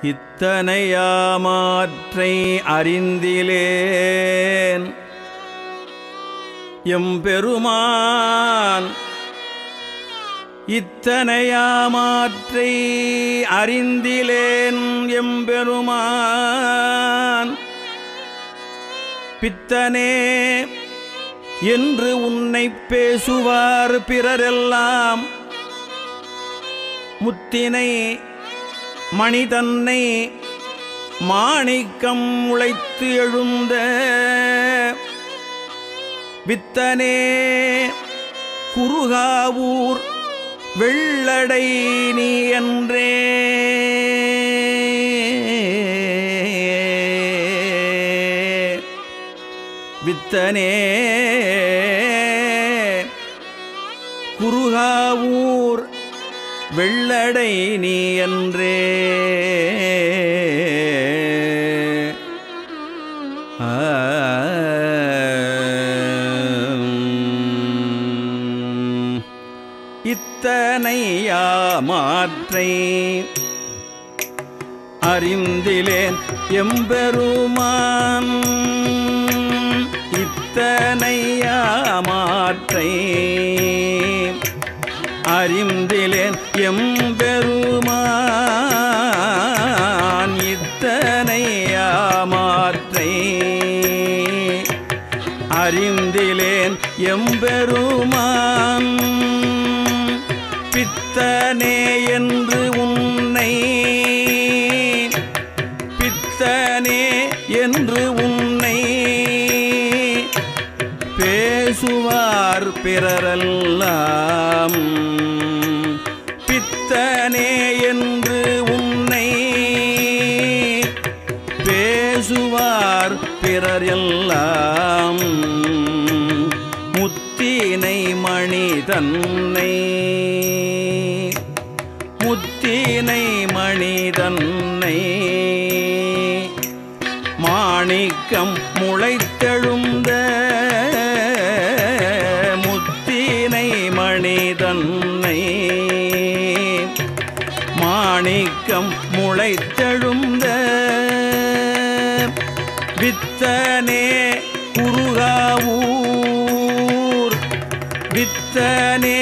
இத்தனையாமாற்றை அறிந்திலேன் எம்பெருமான் இத்தனையாமாற்றை அறிந்திலேன் எம்பெருமான் பித்தனே என்று உன்னை பேசுவார் பிறரெல்லாம் முத்தினை மணிதன்னை மாணிக்கம் உழைத்து எழுந்த வித்தனே குருகாவூர் வெள்ளடை நீ என்றே வித்தனே குருகாவூர் வெள்ளடை நீ என்றே ஆம். இத்தனையா மாற்றை அறிந்திலேன் எம்பெருமான் இத்தனையா மாற்றை அறிந்திலேன் எம்பெருமான் இத்தனையா மாற்றை அறிந்திலேன் எம்பெருமான் பித்தனே என்று உன்னை பித்தனே என்று உன்னை பேசுவார் பிறரெல்லாம் பித்தனே என்று உன்னை பேசுவார் பிறர் எல்லாம் முத்தினை மணி தன்னை முத்தினை மணி தன்னை மாணிக்கம் முளைத்தெழுந்த முத்தினை மணி தன்னை மாணிக்கம் முளைத்தெழுந்த வித்தனே குருகாவூர் வித்தனே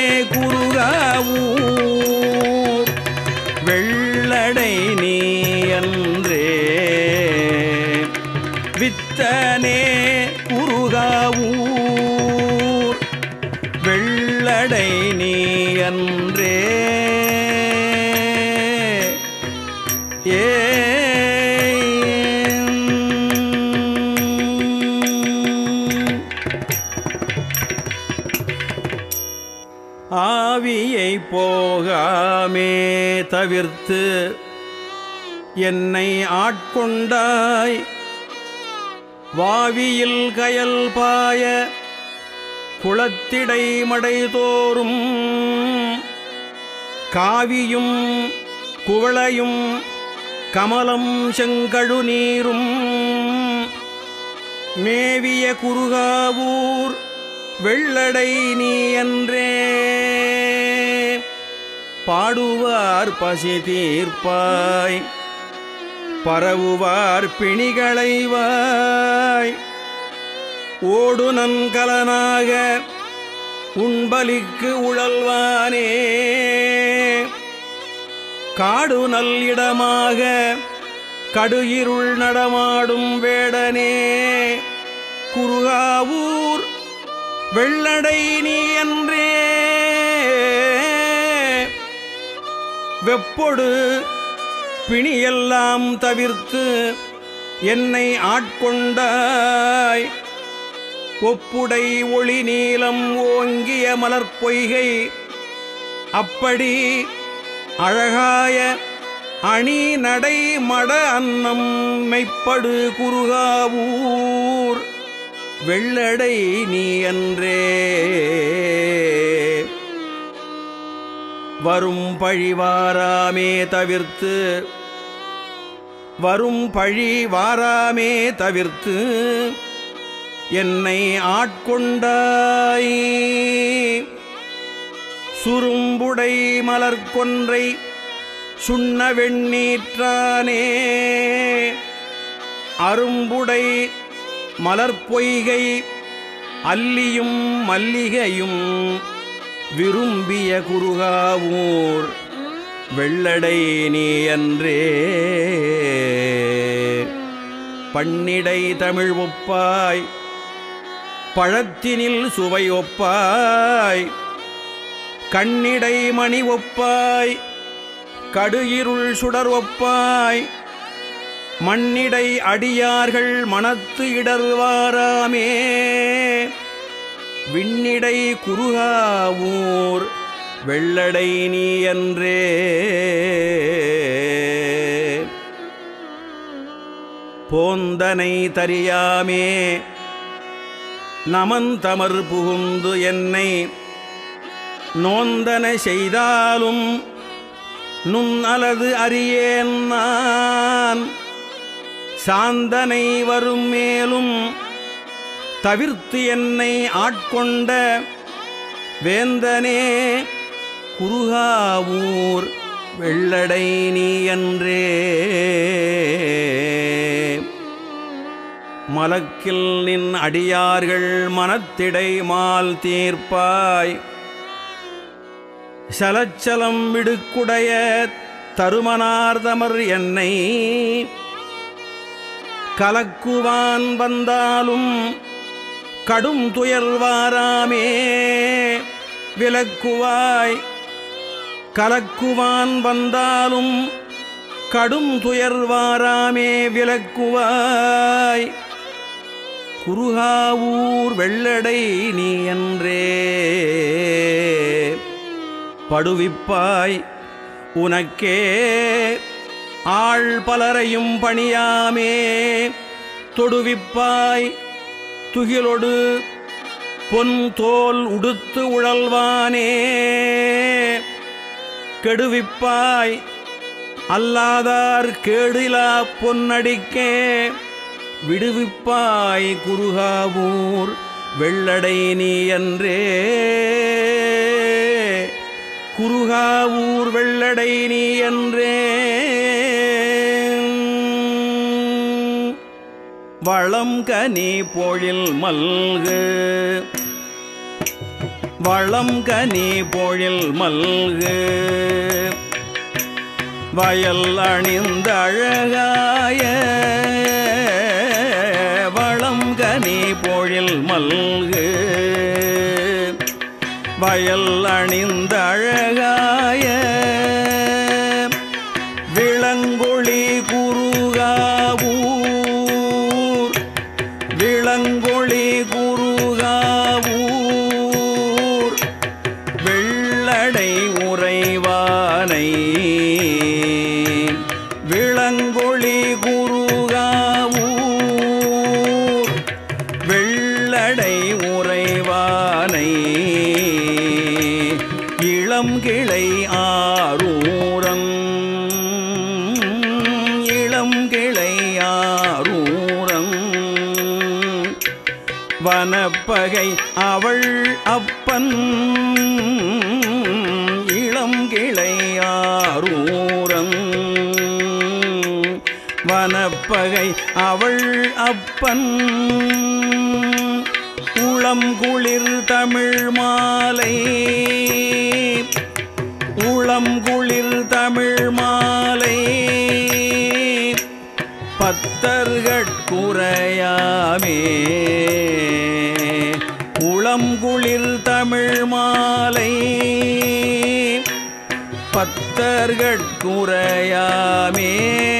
குருகாவூர் வெள்ளடை நீ அன்றே வித்தனே குருகாவூர் வெள்ளடை நீ அன்றே ஏ ஆவியை போகாமே தவிர்த்து என்னை ஆட்கொண்டாய் வாவியில் கயல் பாய குளத்திடை மடை தோறும் காவியும் குவளையும் கமலம் செங்கழு நீரும் மேவிய குருகாவூர் வெள்ளடை நீ என்றே பாடுவார் பசி தீர்ப்பாய் பரவுவார் பிணிகளைவாய் ஓடு நன்கலனாக உண்பலிக்கு உழல்வானே காடு நல் இடமாக கடுயிருள் நடமாடும் வேடனே குருகாவூர் வெள்ளடை நீ என்றே வெப்பொடு பிணியெல்லாம் தவிர்த்து என்னை ஆட்கொண்டாய் ஒப்புடை ஒளி நீலம் ஓங்கிய மலர்பொய்கை அப்படி அழகாய அணி நடை மட அன்னம் மெய்ப்படு குருகாவூர் வெள்ளடை நீ அன்றே வரும் பழி வாராமே தவிர்த்து வரும் பழி வாராமே தவிர்த்து என்னை ஆட்கொண்டாய் சுரும்புடை மலர்கொன்றை சுண்ண வெண்ணீற்றானே அரும்புடை மலர்பொய்கை அல்லியும் மல்லிகையும் விரும்பிய குருகாவூர் வெள்ளடை நீ அன்றே பண்ணிடை தமிழ் ஒப்பாய் பழத்தினில் சுவை ஒப்பாய் கண்ணிடை மணி ஒப்பாய் கடுயிருள் சுடர் ஒப்பாய் மண்ணிடை அடியார்கள் மனத்து இடர்வாராமே விண்ணிடை குருகாவூர் வெள்ளடை நீ அன்றே போந்தனை தரியாமே நமந்தமர் புகுந்து என்னை நோந்தன செய்தாலும் நுண் அலது அறியேன் நான் சாந்தனை வரும் மேலும் தவிர்த்து என்னை ஆட்கொண்ட வேந்தனே குருகாவூர் வெள்ளடை நீ அன்றே மலக்கில் நின் அடியார்கள் மனத்திடை மால் தீர்ப்பாய் சலச்சலம் விடுக்குடைய தருமனார்தமர் என்னை கலக்குவான் வந்தாலும் கடும் துயர்வாராமே விலக்குவாய் கலக்குவான் வந்தாலும் கடும் துயர்வாராமே விலக்குவாய் குருகாவூர் வெள்ளடை நீ என்றே படுவிப்பாய் உனக்கே ஆள் பலரையும் பணியாமே தொடுவிப்பாய் துகிலொடு பொன் தோல் உடுத்து உழல்வானே கெடுவிப்பாய் அல்லாதார் கேடிலா பொன்னடிக்கே விடுவிப்பாய் குருகாவூர் வெள்ளடை நீ என்றே குருகாவூர் வெள்ளடை நீ என்றே வளம் கனி பொழில் மல்கு வளம் கனி பொழில் மல்கு வயல் அணிந்த அழகாய வளம் கனி பொழில் மல்கு வயல் அணிந்த அழகாய விளங்கொளி குருகாவூர் விளங்கொளி குருகாவூர் வெள்ளடை உறைவானை விளங்கொளி குருகாவூர் வெள்ளடை உறைவானை இளம் கிளை ஆரூரம் இளம் கிளை ஆரூரம் வனப்பகை அவள் அப்பன் இளம் கிளையாரூரம் வனப்பகை அவள் அப்பன் உளம் குளிர் தமிழ் மாலை உளம் குளிர் தமிழ் மாலை பத்தர்கட்குறையாமே உளம் குளிர் தமிழ் மாலை பத்தர்கட்குறையாமே